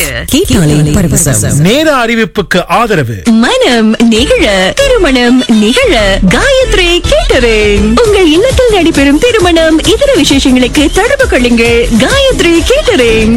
கேட்டாலே பரவசம் நேர அறிவிப்புக்கு ஆதரவு மனம் நிகழ திருமணம் நிகழ காயத்ரி கேட்டரிங் உங்கள் இல்லத்தில் நடைபெறும் திருமணம் இதர விசேஷங்களுக்கு தொடர்பு கொள்ளுங்கள் காயத்ரி கேட்டரிங்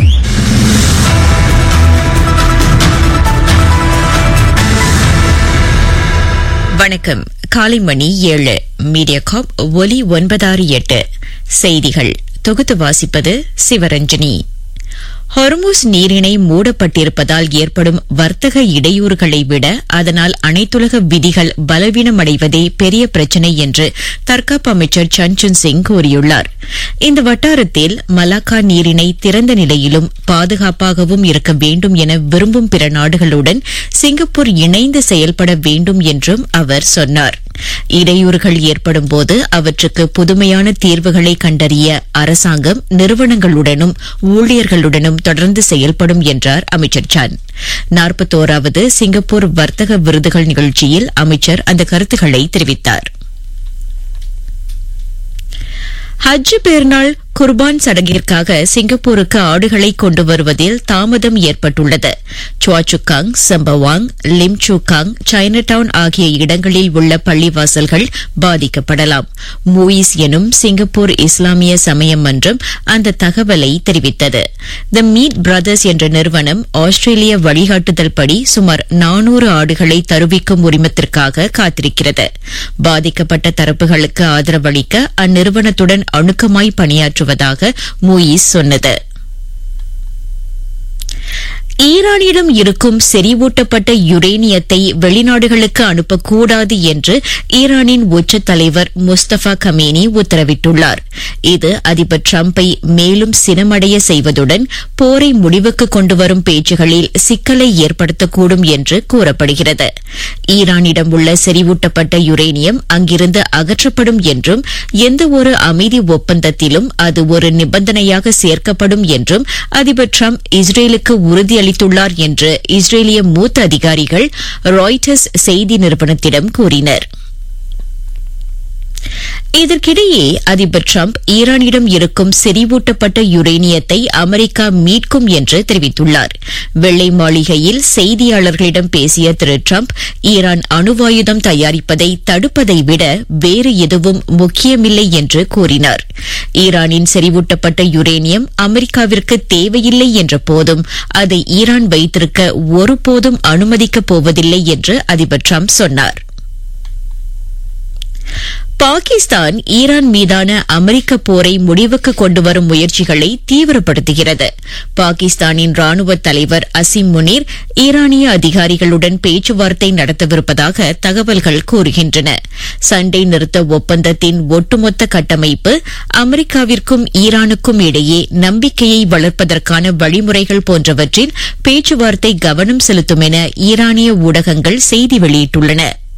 வணக்கம் காலை மணி ஏழு மீடியா காப் ஒலி ஒன்பதாறு எட்டு செய்திகள் தொகுத்து வாசிப்பது சிவரஞ்சனி ஹொர்முஸ் நீரிணை மூடப்பட்டிருப்பதால் ஏற்படும் வர்த்தக இடையூறுகளை விட அதனால் அனைத்துலக விதிகள் பலவீனமடைவதே பெரிய பிரச்சினை என்று தற்காப்பு அமைச்சர் சஞ்சன் சிங் கூறியுள்ளார் இந்த வட்டாரத்தில் மலாக்கா நீரிணை திறந்த நிலையிலும் பாதுகாப்பாகவும் இருக்க வேண்டும் என விரும்பும் பிற நாடுகளுடன் சிங்கப்பூர் இணைந்து செயல்பட வேண்டும் என்றும் அவர் சொன்னார் இடையூறுகள் ஏற்படும் போது அவற்றுக்கு புதுமையான தீர்வுகளை கண்டறிய அரசாங்கம் நிறுவனங்களுடனும் ஊழியர்களுடனும் தொடர்ந்து செயல்படும் என்றார் அமைச்சர் சான் நாற்பத்தோராவது சிங்கப்பூர் வர்த்தக விருதுகள் நிகழ்ச்சியில் அமைச்சர் அந்த கருத்துக்களை தெரிவித்தார் ஹஜ் பெருநாள் குர்பான் சடங்கிற்காக சிங்கப்பூருக்கு ஆடுகளை கொண்டு வருவதில் தாமதம் ஏற்பட்டுள்ளது சுவாச்சுக்காங் சம்பவாங் லிம்சூகாங் சைனா டவுன் ஆகிய இடங்களில் உள்ள பள்ளிவாசல்கள் பாதிக்கப்படலாம் மூயிஸ் எனும் சிங்கப்பூர் இஸ்லாமிய சமய மன்றம் அந்த தகவலை தெரிவித்தது த மீட் பிரதர்ஸ் என்ற நிறுவனம் ஆஸ்திரேலிய வழிகாட்டுதல் படி சுமார் நானூறு ஆடுகளை தருவிக்கும் உரிமத்திற்காக காத்திருக்கிறது பாதிக்கப்பட்ட தரப்புகளுக்கு ஆதரவளிக்க அந்நிறுவனத்துடன் அணுக்கமாய் பணியாற்றுவதாக மூயிஸ் சொன்னது ஈரானிடம் இருக்கும் செறிவூட்டப்பட்ட யுரேனியத்தை வெளிநாடுகளுக்கு அனுப்பக்கூடாது என்று ஈரானின் உச்ச தலைவர் முஸ்தபா கமேனி உத்தரவிட்டுள்ளார் இது அதிபர் டிரம்பை மேலும் சினமடைய செய்வதுடன் போரை முடிவுக்கு கொண்டுவரும் பேச்சுகளில் சிக்கலை ஏற்படுத்தக்கூடும் என்று கூறப்படுகிறது ஈரானிடம் உள்ள செறிவூட்டப்பட்ட யுரேனியம் அங்கிருந்து அகற்றப்படும் என்றும் எந்தவொரு அமைதி ஒப்பந்தத்திலும் அது ஒரு நிபந்தனையாக சேர்க்கப்படும் என்றும் அதிபர் டிரம்ப் இஸ்ரேலுக்கு உறுதியளித்துள்ளார் என்று இஸ்ரேலிய மூத்த அதிகாரிகள் ராய்டர்ஸ் செய்தி நிறுவனத்திடம் கூறினர் இதற்கிடையே அதிபர் டிரம்ப் ஈரானிடம் இருக்கும் செறிவூட்டப்பட்ட யுரேனியத்தை அமெரிக்கா மீட்கும் என்று தெரிவித்துள்ளார் வெள்ளை மாளிகையில் செய்தியாளர்களிடம் பேசிய திரு டிரம்ப் ஈரான் அணுவாயுதம் தயாரிப்பதை தடுப்பதை விட வேறு எதுவும் முக்கியமில்லை என்று கூறினார் ஈரானின் செறிவூட்டப்பட்ட யுரேனியம் அமெரிக்காவிற்கு தேவையில்லை என்ற போதும் அதை ஈரான் வைத்திருக்க ஒருபோதும் அனுமதிக்கப் போவதில்லை என்று அதிபர் டிரம்ப் சொன்னார் பாகிஸ்தான் ஈரான் மீதான அமெரிக்க போரை முடிவுக்கு கொண்டுவரும் முயற்சிகளை தீவிரப்படுத்துகிறது பாகிஸ்தானின் ராணுவ தலைவர் அசிம் முனீர் ஈரானிய அதிகாரிகளுடன் பேச்சுவார்த்தை நடத்தவிருப்பதாக தகவல்கள் கூறுகின்றன சண்டை நிறுத்த ஒப்பந்தத்தின் ஒட்டுமொத்த கட்டமைப்பு அமெரிக்காவிற்கும் ஈரானுக்கும் இடையே நம்பிக்கையை வளர்ப்பதற்கான வழிமுறைகள் போன்றவற்றில் பேச்சுவார்த்தை கவனம் செலுத்தும் என ஈரானிய ஊடகங்கள் செய்தி வெளியிட்டுள்ளன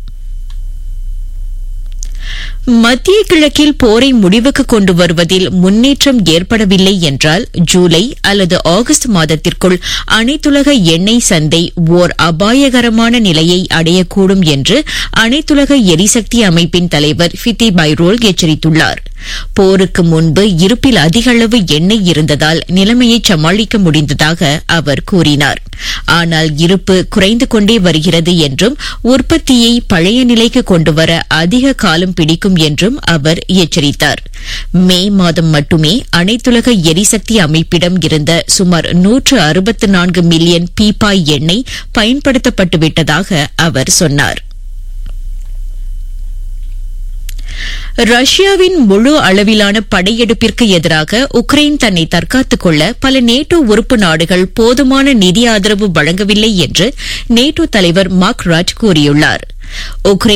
மத்திய கிழக்கில் போரை முடிவுக்கு கொண்டு வருவதில் முன்னேற்றம் ஏற்படவில்லை என்றால் ஜூலை அல்லது ஆகஸ்ட் மாதத்திற்குள் அனைத்துலக எண்ணெய் சந்தை ஓர் அபாயகரமான நிலையை அடையக்கூடும் என்று அனைத்துலக எரிசக்தி அமைப்பின் தலைவர் ஃபித்தி பைரோல் எச்சரித்துள்ளார் போருக்கு முன்பு இருப்பில் அதிக அளவு எண்ணெய் இருந்ததால் நிலைமையை சமாளிக்க முடிந்ததாக அவர் கூறினார் ஆனால் இருப்பு குறைந்து கொண்டே வருகிறது என்றும் உற்பத்தியை பழைய நிலைக்கு கொண்டுவர அதிக காலம் பிடிக்கும் என்றும் அவர் எச்சரித்தார் மே மாதம் மட்டுமே அனைத்துலக எரிசக்தி அமைப்பிடம் இருந்த சுமார் நூற்று அறுபத்து நான்கு மில்லியன் பீப்பாய் எண்ணெய் பயன்படுத்தப்பட்டுவிட்டதாக அவர் சொன்னார் ரஷ்யாவின் முழு அளவிலான படையெடுப்பிற்கு எதிராக உக்ரைன் தன்னை தற்காத்துக் கொள்ள பல நேட்டோ உறுப்பு நாடுகள் போதுமான நிதி ஆதரவு வழங்கவில்லை என்று நேட்டோ தலைவர் மார்க் ராட் கூறியுள்ளார் உக்ரைன்